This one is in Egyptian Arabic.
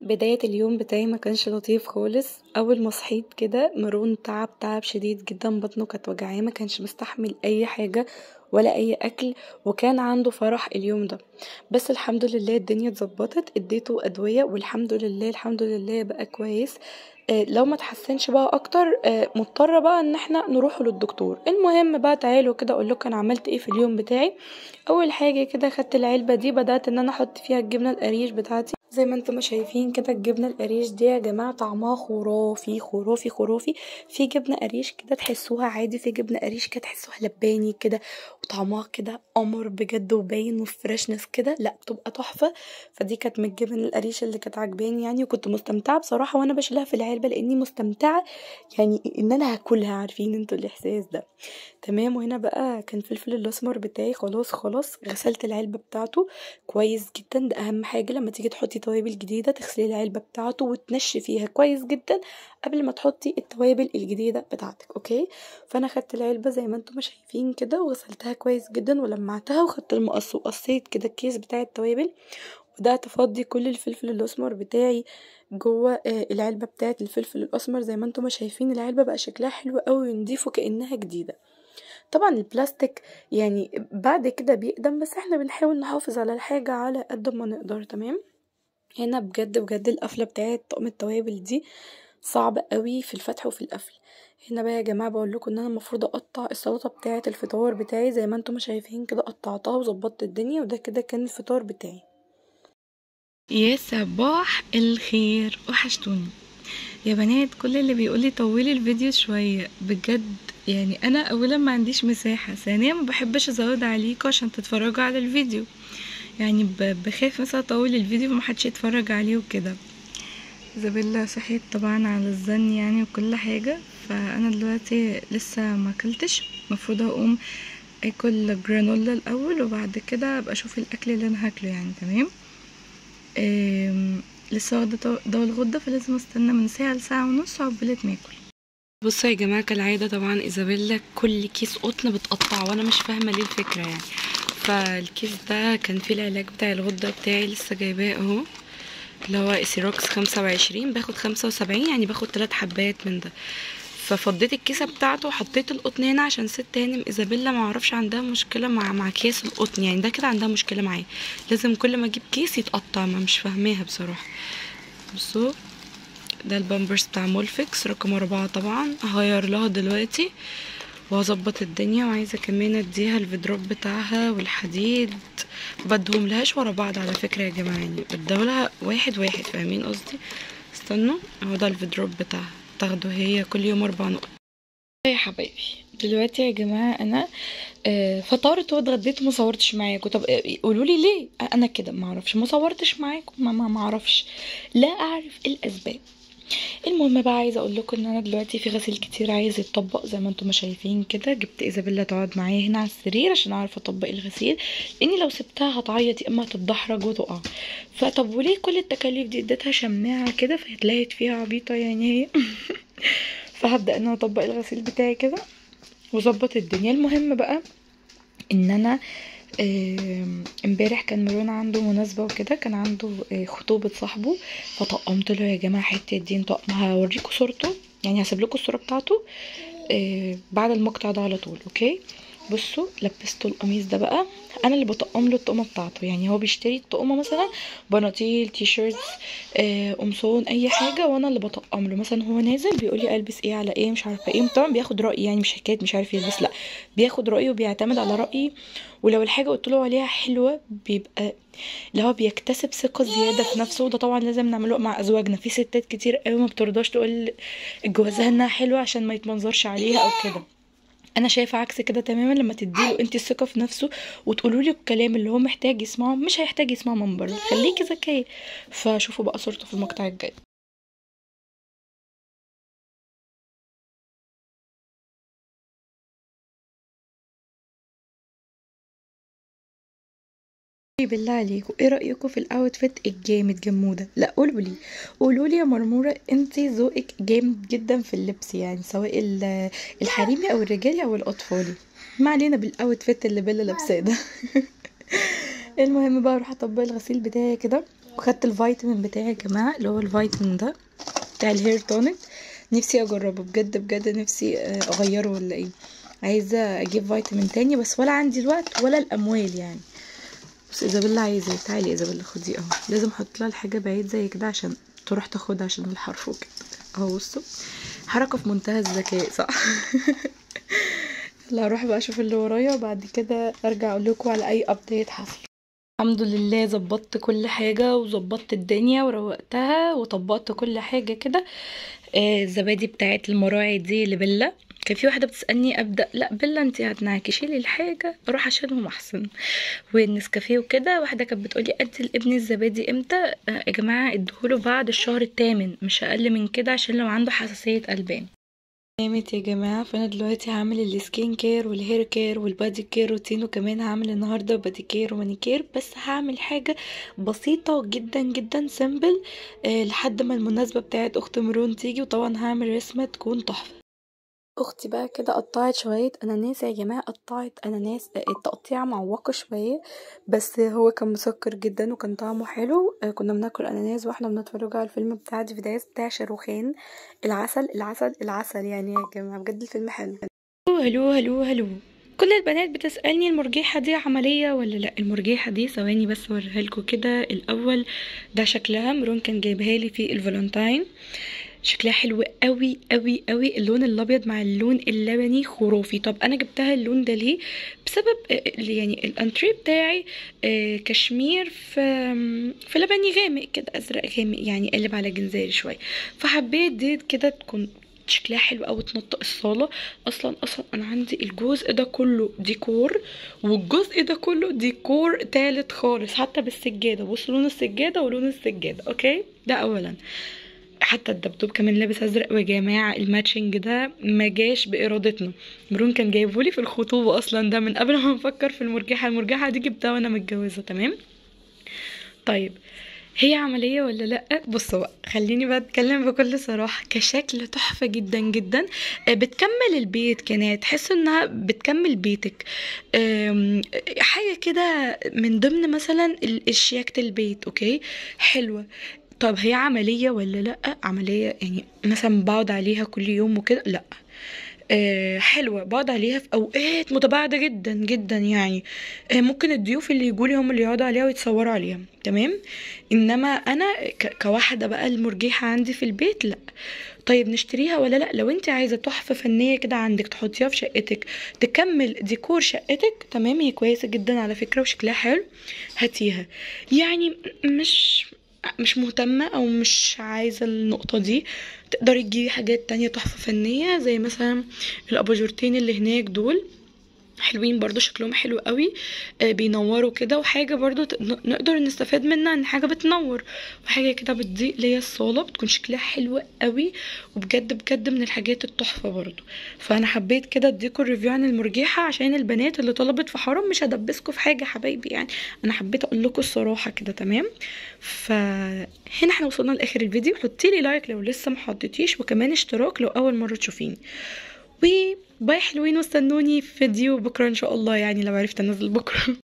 بداية اليوم بتاعي مكانش لطيف خالص اول ما صحيت كدا مرون تعب تعب شديد جدا بطنه كانت وجعاه مكانش مستحمل اي حاجه ولا اي اكل وكان عنده فرح اليوم دا بس الحمدلله الدنيا اتظبطت اديته ادويه والحمدلله الحمدلله بقي كويس لو متحسنش بقي اكتر مضطره بقي ان احنا نروحه للدكتور المهم بقي تعالوا كدا اقولكوا انا عملت ايه في اليوم بتاعي اول حاجه كدا خدت العلبه دي بدأت ان انا احط فيها الجبنه القريش بتاعتي زي ما انتم شايفين كدا الجبنه القريش دي ياجماعه طعمها خرافي خرافي خرافي في جبنه قريش كدا تحسوها عادي وفي جبنه قريش كدا تحسوها لباني كدا وطعمها كدا قمر بجد وباين وفريشنس كدا لا بتبقي تحفه فدي كانت من الجبن القريش اللي كانت عاجباني يعني وكنت مستمتعه بصراحه وانا بشيلها في العلبه لاني مستمتعه يعني ان انا هاكلها عارفين انتوا الاحساس دا تمام وهنا بقي كان الفلفل الاسمر بتاعي خلاص خلاص غسلت العلبه بتاعته كويس جدا دا اهم حاجه لما تيجي تحطي توابل جديده تغسلي العلبه بتاعته وتنشفيها كويس جدا قبل ما تحطي التوابل الجديده بتاعتك اوكي فانا خدت العلبه زي ما انتم شايفين كدا وغسلتها كويس جدا ولمعتها وخدت المقص وقصيت كدا الكيس بتاع التوابل وبدأت افضي كل الفلفل الاسمر بتاعي جوه العلبه بتاعة الفلفل الاسمر زي ما انتم شايفين العلبه بقي شكلها حلو اوي ونضيف وكأنها جديده طبعا البلاستيك يعني بعد كدا بيقدم بس احنا بنحاول نحافظ على الحاجه على اد ما نقدر تمام هنا بجد بجد القفله بتاعة طقم التوابل دي صعبه اوي في الفتح وفي القفل هنا بقي ياجماعه بقولكوا ان انا المفروض اقطع السلطه بتاعة الفطار بتاعي زي ما انتم شايفين كدا قطعتها وظبطت الدنيا ودا كدا كان الفطار بتاعي يا صباح الخير وحشتوني يا بنات كل اللي بيقولي طولي الفيديو شويه بجد يعني انا اولا ما عنديش مساحه ثانيا ما بحبش ازود عليكم عشان تتفرجوا على الفيديو يعني بخاف مثلا اطول الفيديو فمحدش يتفرج عليه وكده زبيلا صحيت طبعا على الظن يعني وكل حاجه فانا دلوقتي لسه ما اكلتش المفروض اقوم اكل جرانولا الاول وبعد كده ابقى اشوف الاكل اللي انا هاكله يعني تمام لسه واخده دواء الغده فلازم استنى من ساعه لساعه ونص عقبال ما اكل بصوا يا جماعه كالعاده طبعا ايزابيلا كل كيس قطن بتقطعه وانا مش فاهمه ليه الفكره يعني فالكيس ده كان فيه العلاج بتاع الغده بتاعي لسه جايباه اهو اللي هو اسيروكس خمسة وعشرين باخد خمسة وسبعين يعني باخد تلات حبات من ده ففضيت الكيسه بتاعته وحطيت القطن هنا عشان ست هانم ايزابيلا معرفش عندها مشكله مع مع اكياس القطن يعني ده كده عندها مشكله معاه لازم كل ما اجيب كيس يتقطع ما مش فاهماها بصراحه بصوا ده البامبرز بتاع مولفكس رقم أربعة طبعا هغير لها دلوقتي وهظبط الدنيا وعايزه كمان اديها الفيدروب بتاعها والحديد بدهم لهاش ورا بعض على فكره يا جماعه يعني بدولها واحد واحد فاهمين قصدي استنوا اهو ده الفيدروب بتاعها تاخده هي كل يوم اربع نقط يا حبايبي دلوقتي يا جماعه انا آه فطرت واتغديت وما صورتش معاكم طب قولوا لي ليه انا كده ما اعرفش ما صورتش معاكم ما ما اعرفش لا اعرف الاسباب المهم بقى عايزه اقول لكم ان انا دلوقتي في غسيل كتير عايز يتطبق زي ما انتم ما شايفين كده جبت ايزابيلا تقعد معايا هنا على السرير عشان اعرف اطبق الغسيل لاني لو سبتها هتعيط يا اما هتتدحرج وتقع فطب وليه كل التكاليف دي اديتها شماعه كده فهتلاقيت فيها عبيطه يعني هي فهبدا ان انا اطبق الغسيل بتاعي كده واظبط الدنيا المهم بقى ان انا امبارح كان مروان عنده مناسبة وكده كان عنده خطوبة صاحبه فطقمت له يا جماعة حتة دين طقم هوريكم صورته يعني هسيب لكم الصورة بتاعته بعد المقطع ده على طول اوكي بصوا لبسته القميص ده بقى انا اللي بطقم له الطقمه بتاعته يعني هو بيشتري الطقمه مثلا بناطيل تي شيرتس قمصان اي حاجه وانا اللي بطقم له مثلا هو نازل بيقول لي البس ايه على ايه مش عارفه ايه طبعا بياخد رايي يعني مش حكايه مش عارف يلبس لا بياخد رايي وبيعتمد على رايي ولو الحاجه قلت له عليها حلوه بيبقى اللي هو بيكتسب ثقه زياده في نفسه وده طبعا لازم نعمله مع ازواجنا في ستات كتير قوي ما بترضاش تقول جوازها انها حلوه عشان ما يتمنظرش عليها او كده انا شايفه عكس كده تماما لما تديله انت الثقه في نفسه وتقولوا له الكلام اللي هو محتاج يسمعه مش هيحتاج يسمعه من بره خليكي ذكيه فشوفوا بقى صورته في المقطع الجاي بالله عليكم ايه رايكم في الاوتفيت الجامد جموده لا قولوا لي قولوا لي يا مرموره انت ذوقك جامد جدا في اللبس يعني سواء الحريمي او الرجالي او الاطفالي ما علينا بالاوتفيت اللي بيلا لابساه ده المهم بقى اروح اطبق الغسيل بتاعي كده وخدت الفيتامين بتاعي يا جماعه اللي هو الفيتامين ده بتاع الهير تونيك نفسي اجربه بجد بجد نفسي آه، اغيره ولا ايه عايزه اجيب فيتامين تاني بس ولا عندي الوقت ولا الاموال يعني بس ايزابيلا عايزه تعالي ايزابيلا خدي اهو لازم احط لها الحاجه بعيد زي كده عشان تروح تاخدها عشان الحرف وكده اهو بصوا حركه في منتهى الذكاء صح يلا هروح بقى اشوف اللي ورايا وبعد كده ارجع اقول لكم على اي ابديت حصل الحمد لله ظبطت كل حاجة وظبطت الدنيا وروقتها وطبقت كل حاجة كده آه، الزبادي بتاعت المراعي دي لبلة كان في واحدة بتسألني أبدأ لا بلة انتي هتنعكشي لي الحاجة أروح أشيلهم أحسن والنسكافيه وكده واحدة كانت بتقولي أدي لابني الزبادي امتى آه، يا جماعة اديهوله بعد الشهر الثامن مش أقل من كده عشان لو عنده حساسية ألبان نامت يا جماعة فأنا دلوقتي هعمل السكين كير والهير كير والبادي كير روتين وكمان هعمل النهاردة بادي كير ومانيكير بس هعمل حاجة بسيطة جدا جدا سيمبل آه لحد ما المناسبة بتاعت أخت مرون تيجي وطبعا هعمل رسمة تكون تحفة اختي بقى كده قطعت شويه اناناس يا جماعه قطعت اناناس آه، التقطيع معوقه شويه بس هو كان مسكر جدا وكان طعمه حلو آه، كنا بناكل اناناس واحنا بنتفرج على الفيلم بتاع ديفيداس بتاع شاروخان العسل العسل العسل يعني يا جماعه بجد الفيلم حلو هلو هلو هلو كل البنات بتسألني المرجيحة دي عملية ولا لا المرجيحة دي ثواني بس اوريها لكم كده الأول ده شكلها مرون كان جايبها لي في الفالنتاين شكلها حلو قوي قوي قوي اللون الابيض مع اللون اللبني خرافي طب انا جبتها اللون ده ليه بسبب آه، اللي يعني الانتري بتاعي آه، كشمير في في لبني غامق كده ازرق غامق يعني قلب على جنزيري شويه فحبيت دي كده تكون شكلها حلو قوي تنطق الصاله اصلا اصلا انا عندي الجزء ده كله ديكور والجزء ده كله ديكور تالت خالص حتى بالسجاده بص لون السجاده ولون السجاده اوكي ده اولا حتى الدبدوب كمان لابس ازرق ويا جماعه الماتشنج ده ما جاش بارادتنا مرون كان جايبهولي في الخطوبه اصلا ده من قبل ما نفكر في المرجحه المرجحه دي جبتها وانا متجوزه تمام طيب هي عملية ولا لأ؟ بصوا بقى خليني بقى اتكلم بكل صراحة كشكل تحفة جدا جدا آه، بتكمل البيت كانت تحس انها بتكمل بيتك آم، حاجة كده من ضمن مثلا ال- الشياكة البيت اوكي حلوة طب هي عملية ولا لأ؟ عملية يعني مثلا بقعد عليها كل يوم وكده لأ آه، حلوة بقعد عليها في أوقات متباعدة جدا جدا يعني آه، ممكن الضيوف اللي يجولي هم اللي يقعدوا عليها ويتصوروا عليها تمام انما انا ك- كواحدة بقى المرجحة عندي في البيت لا طيب نشتريها ولا لا لو انت عايزة تحفة فنية كده عندك تحطيها في شقتك تكمل ديكور شقتك تمام هي كويسة جدا على فكرة وشكلها حلو هاتيها يعني مش مش مهتمة او مش عايزة النقطة دي تقدري تجيبي حاجات تانية تحفة فنية زي مثلا الاباجورتين اللي هناك دول حلوين برضو شكلهم حلو قوي آه، بينوروا كده وحاجة برضو ت- ن- نقدر نستفاد منها ان حاجة بتنور وحاجة كده بتضيء ليا الصالة بتكون شكلها حلو قوي وبجد بجد من الحاجات التحفة برضو فانا حبيت كده اديكم ريفيو عن المرجحة عشان البنات اللي طلبت في حرام مش هدبسكم في حاجة حبايبي يعني انا حبيت اقول لكم الصراحة كده تمام فهنا احنا وصلنا لاخر الفيديو حطي لي لايك لو لسه ما حطيتيش وكمان اشتراك لو اول مرة تشوفيني وباي حلوين واستنوني في فيديو بكرة ان شاء الله يعني لو عرفت انزل بكرة